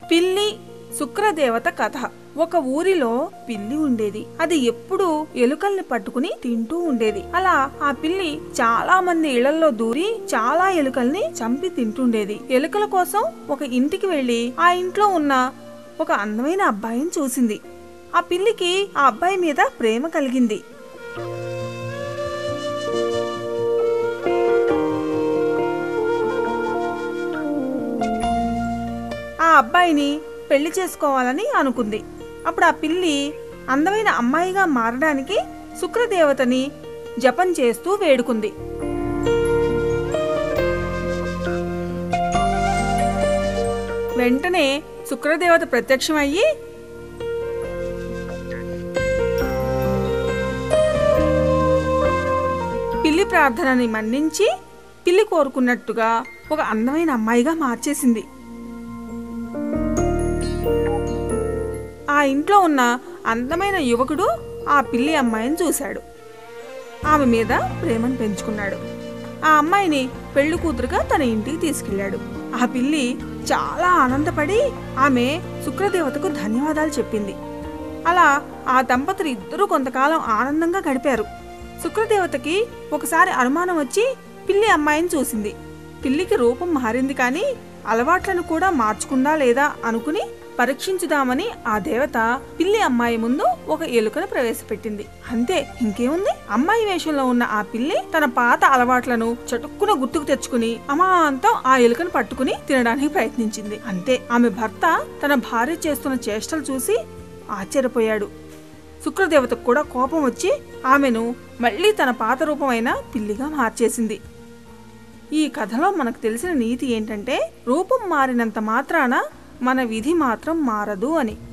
పిల్లి శుక్రదేవత కథ ఒక ఊరిలో పిల్లి ఉండేది అది ఎప్పుడూ ఎలుకల్ని పట్టుకుని తింటూ ఉండేది అలా ఆ పిల్లి చాలా మంది ఇళ్లలో దూరి చాలా ఎలుకల్ని చంపి తింటుండేది ఎలుకల కోసం ఒక ఇంటికి వెళ్లి ఆ ఇంట్లో ఉన్న ఒక అందమైన అబ్బాయిని చూసింది ఆ పిల్లికి ఆ అబ్బాయి మీద ప్రేమ కలిగింది ఆ అబ్బాయిని పెళ్లి చేసుకోవాలని అనుకుంది అప్పుడు ఆ పిల్లి అందమైన అమ్మాయిగా మారడానికి శుక్రదేవతని జపం చేస్తూ వేడుకుంది వెంటనే శుక్రదేవత ప్రత్యక్షమయ్యి పిల్లి ప్రార్థనని మన్నించి పిల్లి కోరుకున్నట్టుగా ఒక అందమైన అమ్మాయిగా మార్చేసింది ఆ ఇంట్లో ఉన్న అందమైన యువకుడు ఆ పిల్లి అమ్మాయిని చూశాడు ఆమె మీద ప్రేమను పెంచుకున్నాడు ఆ అమ్మాయిని పెళ్లి కూతురుగా తన ఇంటికి తీసుకెళ్ళాడు ఆ పిల్లి చాలా ఆనందపడి ఆమె శుక్రదేవతకు ధన్యవాదాలు చెప్పింది అలా ఆ దంపతులు ఇద్దరూ కొంతకాలం ఆనందంగా గడిపారు శుక్రదేవతకి ఒకసారి అనుమానం వచ్చి పిల్లి అమ్మాయిని చూసింది పిల్లికి రూపం మారింది కానీ అలవాట్లను కూడా మార్చుకుందా లేదా అనుకుని పరీక్షించుదామని ఆ దేవత పిల్లి అమ్మాయి ముందు ఒక ఎలుకను ప్రవేశపెట్టింది అంతే ఇంకేముంది అమ్మాయి వేషంలో ఉన్న ఆ పిల్లి తన పాత అలవాట్లను చటుక్కున గుర్తుకు తెచ్చుకుని అమాంతం ఆ ఎలుకను పట్టుకుని తినడానికి ప్రయత్నించింది అంతే ఆమె భర్త తన భార్య చేస్తున్న చేష్టలు చూసి ఆశ్చర్యపోయాడు శుక్రదేవతకు కూడా కోపం వచ్చి ఆమెను మళ్ళీ తన పాత రూపమైన పిల్లిగా మార్చేసింది ఈ కథలో మనకు తెలిసిన నీతి ఏంటంటే రూపం మారినంత మాత్రాన మన విధి మాత్రం మారదు అని